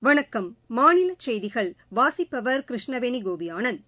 வணக்கம் மாநில செய்திகள் வாசிப்பவர் கிருஷ்ணவேணி கோபியானந்த்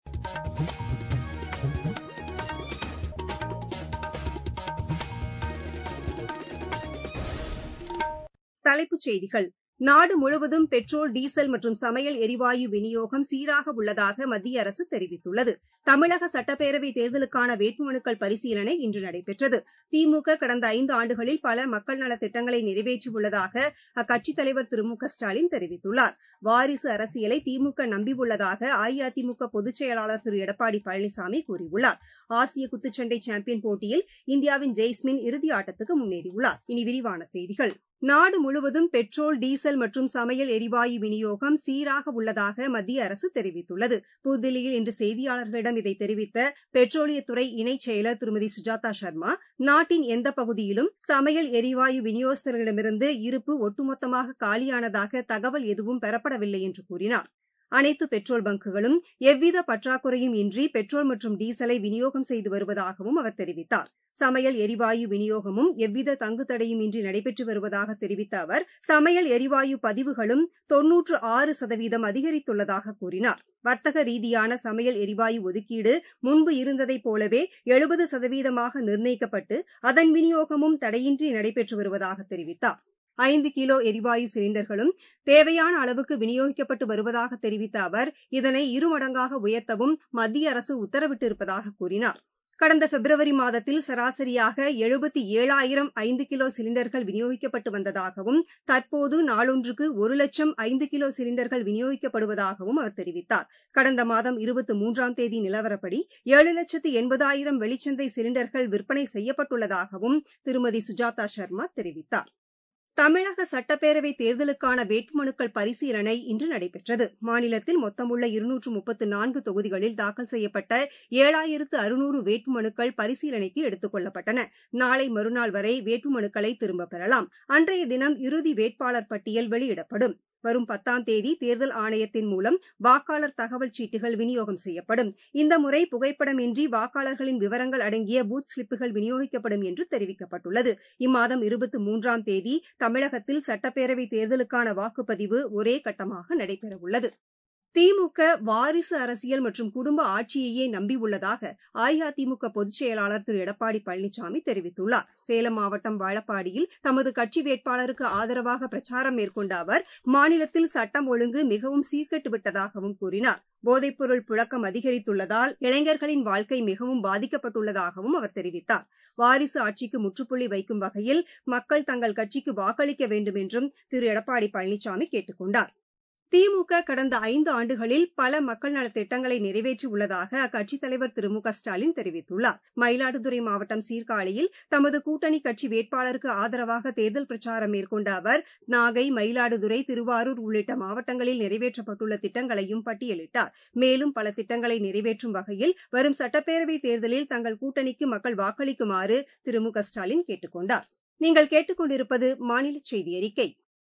தலைப்புச் செய்திகள் நாடு முழுவதும் பெட்ரோல் டீசல் மற்றும் சமையல் எரிவாயு விநியோகம் சீராக உள்ளதாக மத்திய அரசு தெரிவித்துள்ளது தமிழக சட்டப்பேரவை தேர்தலுக்கான வேட்புமனுக்கள் பரிசீலனை இன்று நடைபெற்றது திமுக கடந்த ஐந்து ஆண்டுகளில் பல மக்கள் நலத் திட்டங்களை நிறைவேற்றியுள்ளதாக அக்கட்சித் தலைவர் திரு மு க ஸ்டாலின் தெரிவித்துள்ளார் வாரிசு அரசியலை திமுக நம்பியுள்ளதாக அஇஅதிமுக பொதுச் செயலாளர் திரு எடப்பாடி பழனிசாமி கூறியுள்ளார் ஆசிய குத்துச்சண்டை சாம்பியன் போட்டியில் இந்தியாவின் ஜெய்ஸ்மின் இறுதி ஆட்டத்துக்கு முன்னேறியுள்ளார் இனி விரிவான செய்திகள் நாடு முழுவதும் பெட்ரோல் டீசல் மற்றும் சமையல் எரிவாயு விநியோகம் சீராக உள்ளதாக மத்திய அரசு தெரிவித்துள்ளது புதுதில்லியில் இன்று செய்தியாளர்களிடம் இதை தெரிவித்த பெட்ரோலியத்துறை இணைச் செயலர் திருமதி சுஜாதா சர்மா நாட்டின் எந்த பகுதியிலும் சமையல் எரிவாயு விநியோகஸ்தர்களிடமிருந்து இருப்பு ஒட்டுமொத்தமாக காலியானதாக தகவல் எதுவும் பெறப்படவில்லை என்று கூறினார் அனைத்து பெட்ரோல் பங்குகளும் எவ்வித பற்றாக்குறையும் இன்றி பெட்ரோல் மற்றும் டீசலை விநியோகம் செய்து வருவதாகவும் அவர் தெரிவித்தார் சமையல் எரிவாயு விநியோகமும் எவ்வித தங்குதடையும் இன்றி நடைபெற்று வருவதாக தெரிவித்த அவர் சமையல் எரிவாயு பதிவுகளும் தொன்னூற்று ஆறு சதவீதம் அதிகரித்துள்ளதாக கூறினார் வர்த்தக ரீதியான சமையல் எரிவாயு ஒதுக்கீடு முன்பு இருந்ததைப் போலவே எழுபது சதவீதமாக நிர்ணயிக்கப்பட்டு அதன் விநியோகமும் தடையின்றி நடைபெற்று வருவதாக தெரிவித்தார் ஐந்து கிலோ எரிவாயு சிலிண்டர்களும் தேவையான அளவுக்கு விநியோகிக்கப்பட்டு வருவதாக தெரிவித்த அவர் இதனை இருமடங்காக உயர்த்தவும் மத்திய அரசு உத்தரவிட்டிருப்பதாக கூறினார் கடந்த பிப்ரவரி மாதத்தில் சராசரியாக எழுபத்தி ஏழாயிரம் ஐந்து கிலோ சிலிண்டர்கள் விநியோகிக்கப்பட்டு வந்ததாகவும் தற்போது நாளொன்றுக்கு ஒரு லட்சம் ஐந்து கிலோ சிலிண்டர்கள் விநியோகிக்கப்படுவதாகவும் அவர் தெரிவித்தார் கடந்த மாதம் இருபத்தி மூன்றாம் தேதி நிலவரப்படி ஏழு லட்சத்து எண்பதாயிரம் வெளிச்சந்தை சிலிண்டர்கள் விற்பனை செய்யப்பட்டுள்ளதாகவும் திருமதி சுஜாதா சர்மா தெரிவித்தார் தமிழக சட்டப்பேரவை தேர்தலுக்கான வேட்புமனுக்கள் பரிசீலனை இன்று நடைபெற்றது மாநிலத்தில் மொத்தமுள்ள இருநூற்று முப்பத்து நான்கு தொகுதிகளில் தாக்கல் செய்யப்பட்ட ஏழாயிரத்து அறுநூறு வேட்புமனுக்கள் பரிசீலனைக்கு எடுத்துக் கொள்ளப்பட்டன நாளை மறுநாள் வரை வேட்புமனுக்களை திரும்பப் பெறலாம் அன்றைய தினம் இறுதி வேட்பாளர் பட்டியல் வெளியிடப்படும் வரும் பத்தாம் தேதி தேர்தல் ஆணையத்தின் மூலம் வாக்காளர் தகவல் சீட்டுகள் விநியோகம் செய்யப்படும் இந்த முறை புகைப்படமின்றி வாக்காளர்களின் விவரங்கள் அடங்கிய பூத் ஸ்லிப்புகள் விநியோகிக்கப்படும் என்று தெரிவிக்கப்பட்டுள்ளது இம்மாதம் இருபத்தி மூன்றாம் தேதி தமிழகத்தில் சட்டப்பேரவை தேர்தலுக்கான வாக்குப்பதிவு ஒரே கட்டமாக நடைபெறவுள்ளது திமுக வாரிசு அரசியல் மற்றும் குடும்ப ஆட்சியையே நம்பியுள்ளதாக அஇஅதிமுக பொதுச் செயலாளர் திரு எடப்பாடி பழனிசாமி தெரிவித்துள்ளார் சேலம் மாவட்டம் வாழப்பாடியில் தமது கட்சி வேட்பாளருக்கு ஆதரவாக பிரச்சாரம் மேற்கொண்ட அவர் மாநிலத்தில் சட்டம் ஒழுங்கு மிகவும் சீர்கெட்டு விட்டதாகவும் கூறினார் போதைப்பொருள் புழக்கம் அதிகரித்துள்ளதால் இளைஞர்களின் வாழ்க்கை மிகவும் பாதிக்கப்பட்டுள்ளதாகவும் அவர் தெரிவித்தார் வாரிசு ஆட்சிக்கு முற்றுப்புள்ளி வைக்கும் வகையில் மக்கள் தங்கள் கட்சிக்கு வாக்களிக்க வேண்டும் என்றும் திரு எடப்பாடி பழனிசாமி கேட்டுக் கொண்டார் திமுக கடந்த ஐந்து ஆண்டுகளில் பல மக்கள் நலத் திட்டங்களை நிறைவேற்றியுள்ளதாக அக்கட்சித் தலைவர் திரு மு க ஸ்டாலின் தெரிவித்துள்ளார் மயிலாடுதுறை மாவட்டம் சீர்காழியில் தமது கூட்டணி கட்சி வேட்பாளருக்கு ஆதரவாக தேர்தல் பிரச்சாரம் மேற்கொண்ட அவர் நாகை மயிலாடுதுறை திருவாரூர் உள்ளிட்ட மாவட்டங்களில் நிறைவேற்றப்பட்டுள்ள திட்டங்களையும் பட்டியலிட்டார் மேலும் பல திட்டங்களை நிறைவேற்றும் வகையில் வரும் சட்டப்பேரவைத் தேர்தலில் தங்கள் கூட்டணிக்கு மக்கள் வாக்களிக்குமாறு திரு மு க ஸ்டாலின் கேட்டுக் கொண்டார் நீங்கள் கேட்டுக் கொண்டிருப்பது மாநில செய்தி அறிக்கை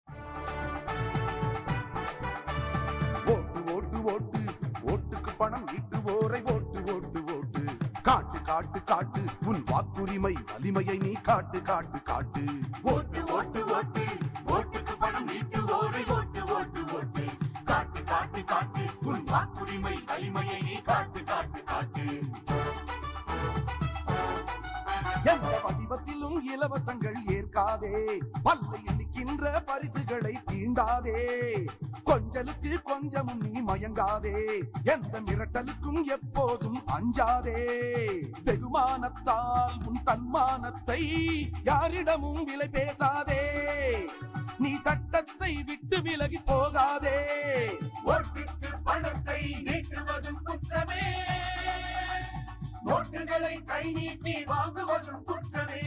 ஓட்டு ஓட்டு ஓட்டு ஓட்டுக்கு பணம் ஈட்டுவோரை ஓட்டு ஓட்டு ஓட்டு காட்டு காட்டு காட்டு உன் வாக்குரிமை வலிமையை நீ காட்டு காட்டு காட்டு ஓட்டு ஓட்டு ஓட்டு ஓட்டுக்கு பணம் ஈட்டுவோரை ஓட்டு ஓட்டு ஓட்டு காட்டு காட்டு காட்டு உன் வாக்குரிமை வலிமையை நீ காட்டு காட்டு காட்டு எந்த வடிவத்திலும் இலவசங்கள் ஏற்காதே பல்லை எண்ணிக்கின்ற பரிசுகளை தீண்டாதே கொஞ்சலுக்கு கொஞ்சமும் நீ மயங்காதே எந்த மிரட்டலுக்கும் எப்போதும் அஞ்சாதே வெகுமானத்தால் உன் தன்மானத்தை யாரிடமும் விலை பேசாதே நீ சட்டத்தை விட்டு விலகி போகாதே ஓட்டுக்கு பணத்தை நீட்டுவதும் குற்றமே நோட்டுகளை கை நீட்டி வாங்குவதும் குற்றமே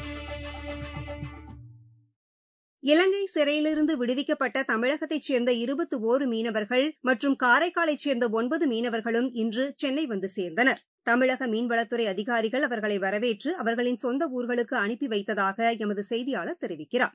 இலங்கை சிறையிலிருந்து விடுவிக்கப்பட்ட தமிழகத்தைச் சேர்ந்த இருபத்தி ஓரு மீனவர்கள் மற்றும் காரைக்காலைச் சேர்ந்த ஒன்பது மீனவர்களும் இன்று சென்னை வந்து சேர்ந்தனர் தமிழக மீன்வளத்துறை அதிகாரிகள் அவர்களை வரவேற்று அவர்களின் சொந்த ஊர்களுக்கு அனுப்பி வைத்ததாக எமது செய்தியாளர் தெரிவிக்கிறார்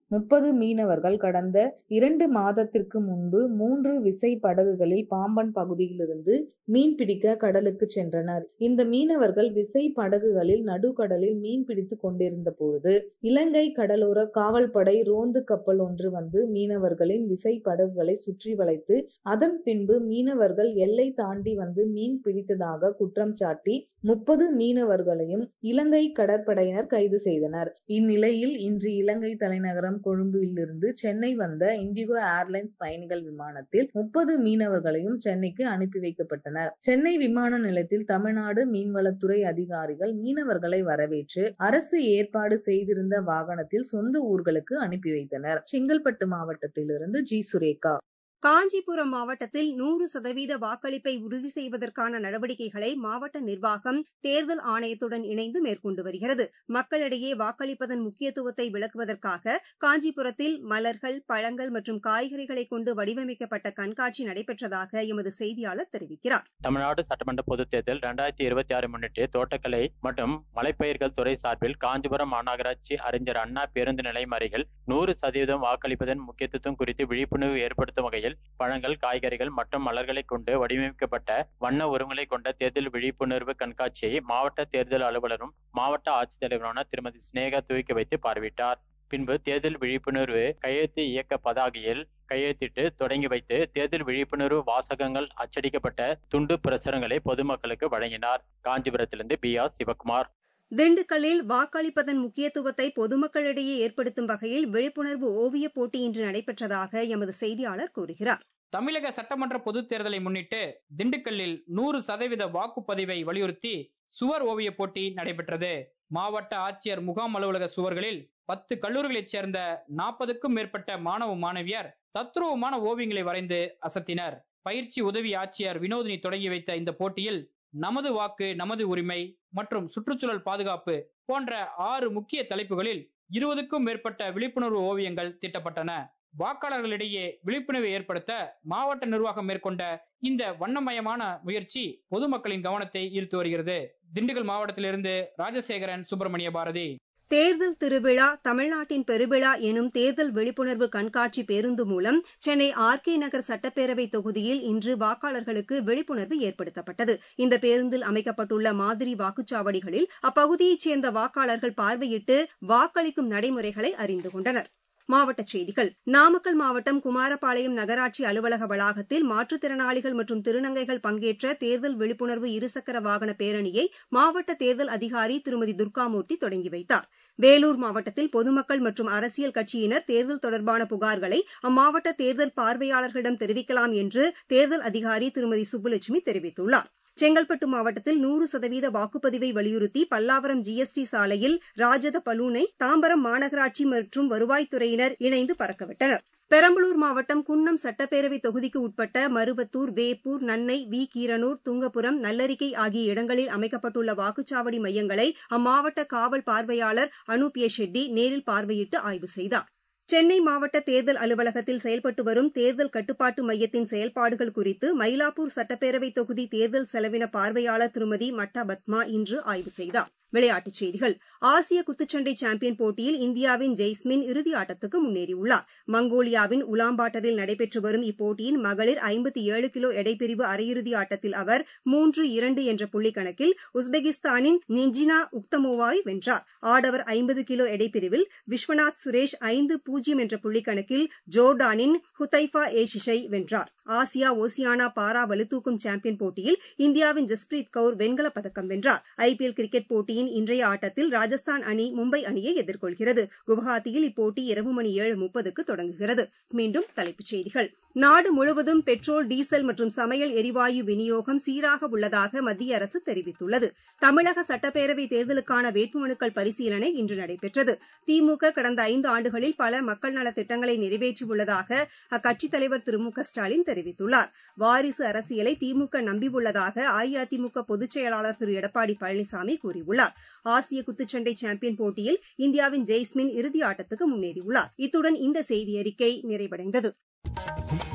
முப்பது மீனவர்கள் கடந்த இரண்டு மாதத்திற்கு முன்பு மூன்று விசை படகுகளில் பாம்பன் பகுதியிலிருந்து மீன் பிடிக்க கடலுக்கு சென்றனர் இந்த மீனவர்கள் விசை படகுகளில் நடுக்கடலில் மீன் பிடித்து கொண்டிருந்த பொழுது இலங்கை கடலோர காவல்படை ரோந்து கப்பல் ஒன்று வந்து மீனவர்களின் விசை படகுகளை சுற்றி வளைத்து அதன் பின்பு மீனவர்கள் எல்லை தாண்டி வந்து மீன் பிடித்ததாக குற்றம் சாட்டி முப்பது மீனவர்களையும் இலங்கை கடற்படையினர் கைது செய்தனர் இந்நிலையில் இன்று இலங்கை தலைநகரம் கொழும்பிலிருந்து சென்னை வந்த இண்டிகோ ஏர்லைன்ஸ் பயணிகள் விமானத்தில் முப்பது மீனவர்களையும் சென்னைக்கு அனுப்பி வைக்கப்பட்டனர் சென்னை விமான நிலையத்தில் தமிழ்நாடு மீன்வளத்துறை அதிகாரிகள் மீனவர்களை வரவேற்று அரசு ஏற்பாடு செய்திருந்த வாகனத்தில் சொந்த ஊர்களுக்கு அனுப்பி வைத்தனர் செங்கல்பட்டு மாவட்டத்திலிருந்து ஜி சுரேகா காஞ்சிபுரம் மாவட்டத்தில் நூறு சதவீத வாக்களிப்பை உறுதி செய்வதற்கான நடவடிக்கைகளை மாவட்ட நிர்வாகம் தேர்தல் ஆணையத்துடன் இணைந்து மேற்கொண்டு வருகிறது மக்களிடையே வாக்களிப்பதன் முக்கியத்துவத்தை விளக்குவதற்காக காஞ்சிபுரத்தில் மலர்கள் பழங்கள் மற்றும் காய்கறிகளை கொண்டு வடிவமைக்கப்பட்ட கண்காட்சி நடைபெற்றதாக எமது செய்தியாளர் தெரிவிக்கிறார் தமிழ்நாடு சட்டமன்ற பொதுத் தேர்தல் இரண்டாயிரத்தி இருபத்தி ஆறு முன்னிட்டு தோட்டக்கலை மற்றும் மலைப்பயிர்கள் துறை சார்பில் காஞ்சிபுரம் மாநகராட்சி அறிஞர் அண்ணா பேருந்து நிலையம் அருகில் நூறு சதவீதம் வாக்களிப்பதன் முக்கியத்துவம் குறித்து விழிப்புணர்வு ஏற்படுத்தும் வகையில் பழங்கள் காய்கறிகள் மற்றும் மலர்களை கொண்டு வடிவமைக்கப்பட்ட வண்ண உருவங்களை கொண்ட தேர்தல் விழிப்புணர்வு கண்காட்சியை மாவட்ட தேர்தல் அலுவலரும் மாவட்ட ஆட்சித்தலைவரான திருமதி சினேகா துவக்கி வைத்து பார்வையிட்டார் பின்பு தேர்தல் விழிப்புணர்வு கையெழுத்து இயக்க பதாகையில் கையெழுத்திட்டு தொடங்கி வைத்து தேர்தல் விழிப்புணர்வு வாசகங்கள் அச்சடிக்கப்பட்ட துண்டு பிரசுரங்களை பொதுமக்களுக்கு வழங்கினார் காஞ்சிபுரத்திலிருந்து பி ஆர் சிவகுமார் திண்டுக்கல்லில் வாக்களிப்பதன் முக்கியத்துவத்தை பொதுமக்களிடையே ஏற்படுத்தும் வகையில் விழிப்புணர்வு ஓவியப் போட்டி இன்று நடைபெற்றதாக எமது செய்தியாளர் கூறுகிறார் தமிழக சட்டமன்ற பொதுத் தேர்தலை முன்னிட்டு திண்டுக்கல்லில் நூறு சதவீத வாக்குப்பதிவை வலியுறுத்தி சுவர் ஓவிய போட்டி நடைபெற்றது மாவட்ட ஆட்சியர் முகாம் அலுவலக சுவர்களில் பத்து கல்லூரிகளைச் சேர்ந்த நாற்பதுக்கும் மேற்பட்ட மாணவ மாணவியர் தத்ரூபமான ஓவியங்களை வரைந்து அசத்தினர் பயிற்சி உதவி ஆட்சியர் வினோதினி தொடங்கி வைத்த இந்த போட்டியில் நமது வாக்கு நமது உரிமை மற்றும் சுற்றுச்சூழல் பாதுகாப்பு போன்ற ஆறு முக்கிய தலைப்புகளில் இருபதுக்கும் மேற்பட்ட விழிப்புணர்வு ஓவியங்கள் தீட்டப்பட்டன வாக்காளர்களிடையே விழிப்புணர்வை ஏற்படுத்த மாவட்ட நிர்வாகம் மேற்கொண்ட இந்த வண்ணமயமான முயற்சி பொதுமக்களின் கவனத்தை ஈர்த்து வருகிறது திண்டுக்கல் மாவட்டத்திலிருந்து ராஜசேகரன் சுப்பிரமணிய பாரதி தேர்தல் திருவிழா தமிழ்நாட்டின் பெருவிழா எனும் தேர்தல் விழிப்புணர்வு கண்காட்சி பேருந்து மூலம் சென்னை ஆர் கே நகர் சட்டப்பேரவை தொகுதியில் இன்று வாக்காளர்களுக்கு விழிப்புணர்வு ஏற்படுத்தப்பட்டது இந்த பேருந்தில் அமைக்கப்பட்டுள்ள மாதிரி வாக்குச்சாவடிகளில் அப்பகுதியைச் சேர்ந்த வாக்காளர்கள் பார்வையிட்டு வாக்களிக்கும் நடைமுறைகளை அறிந்து கொண்டனர் மாவட்டச் செய்திகள் நாமக்கல் மாவட்டம் குமாரபாளையம் நகராட்சி அலுவலக வளாகத்தில் மாற்றுத்திறனாளிகள் மற்றும் திருநங்கைகள் பங்கேற்ற தேர்தல் விழிப்புணர்வு இருசக்கர வாகன பேரணியை மாவட்ட தேர்தல் அதிகாரி திருமதி துர்காமூர்த்தி தொடங்கி வைத்தார் வேலூர் மாவட்டத்தில் பொதுமக்கள் மற்றும் அரசியல் கட்சியினர் தேர்தல் தொடர்பான புகார்களை அம்மாவட்ட தேர்தல் பார்வையாளர்களிடம் தெரிவிக்கலாம் என்று தேர்தல் அதிகாரி திருமதி சுப்புலட்சுமி தெரிவித்துள்ளார் செங்கல்பட்டு மாவட்டத்தில் நூறு சதவீத வாக்குப்பதிவை வலியுறுத்தி பல்லாவரம் ஜிஎஸ்டி சாலையில் ராஜத பலூனை தாம்பரம் மாநகராட்சி மற்றும் வருவாய்த்துறையினர் இணைந்து பறக்கவிட்டனர் பெரம்பலூர் மாவட்டம் குன்னம் சட்டப்பேரவை தொகுதிக்கு உட்பட்ட மருவத்தூர் வேப்பூர் நன்னை வி கீரனூர் துங்கபுரம் நல்லரிக்கை ஆகிய இடங்களில் அமைக்கப்பட்டுள்ள வாக்குச்சாவடி மையங்களை அம்மாவட்ட காவல் பார்வையாளர் அனூப் ஏ ஷெட்டி நேரில் பார்வையிட்டு ஆய்வு செய்தார் சென்னை மாவட்ட தேர்தல் அலுவலகத்தில் செயல்பட்டு வரும் தேர்தல் கட்டுப்பாட்டு மையத்தின் செயல்பாடுகள் குறித்து மயிலாப்பூர் சட்டப்பேரவை தொகுதி தேர்தல் செலவின பார்வையாளர் திருமதி மட்டா பத்மா இன்று ஆய்வு செய்தார் விளையாட்டுச் செய்திகள் ஆசிய குத்துச்சண்டை சாம்பியன் போட்டியில் இந்தியாவின் ஜெய்ஸ்மின் இறுதி ஆட்டத்துக்கு முன்னேறியுள்ளார் மங்கோலியாவின் உலாம்பாட்டரில் நடைபெற்று வரும் இப்போட்டியின் மகளிர் ஐம்பத்தி ஏழு கிலோ எடைப்பிரிவு அரையிறுதி ஆட்டத்தில் அவர் மூன்று இரண்டு என்ற புள்ளி கணக்கில் உஸ்பெகிஸ்தானின் நிஞ்சினா உக்தமோவாவை வென்றார் ஆடவர் ஐம்பது கிலோ எடைப்பிரிவில் விஸ்வநாத் சுரேஷ் ஐந்து பூஜ்ஜியம் என்ற புள்ளி கணக்கில் ஜோர்டானின் ஹுதைஃபா ஏஷிஷை வென்றார் ஆசியா ஓசியானா பாரா வலுதூக்கும் சாம்பியன் போட்டியில் இந்தியாவின் ஜஸ்பிரீத் கவுர் வெண்கலப் பதக்கம் வென்றார் ஐபிஎல் கிரிக்கெட் போட்டியின் இன்றைய ஆட்டத்தில் ராஜஸ்தான் அணி மும்பை அணியை எதிர்கொள்கிறது குவஹாத்தியில் இப்போட்டி இரவு மணி ஏழு முப்பதுக்கு தொடங்குகிறது மீண்டும் தலைப்புச் செய்திகள் நாடு முழுவதும் பெட்ரோல் டீசல் மற்றும் சமையல் எரிவாயு விநியோகம் சீராக உள்ளதாக மத்திய அரசு தெரிவித்துள்ளது தமிழக சட்டப்பேரவை தேர்தலுக்கான வேட்புமனுக்கள் பரிசீலனை இன்று நடைபெற்றது திமுக கடந்த ஐந்து ஆண்டுகளில் பல மக்கள் நலத் திட்டங்களை நிறைவேற்றியுள்ளதாக அக்கட்சித் தலைவர் திரு மு க ஸ்டாலின் தெரிவித்துள்ளார் வாரிசு அரசியலை திமுக நம்பியுள்ளதாக அஇஅதிமுக பொதுச் செயலாளர் திரு எடப்பாடி பழனிசாமி கூறியுள்ளார் ஆசிய குத்துச்சண்டை சாம்பியன் போட்டியில் இந்தியாவின் ஜெய்ஸ்மின் இறுதி ஆட்டத்துக்கு முன்னேறியுள்ளார் இத்துடன் இந்த செய்தியறிக்கை நிறைவடைந்தது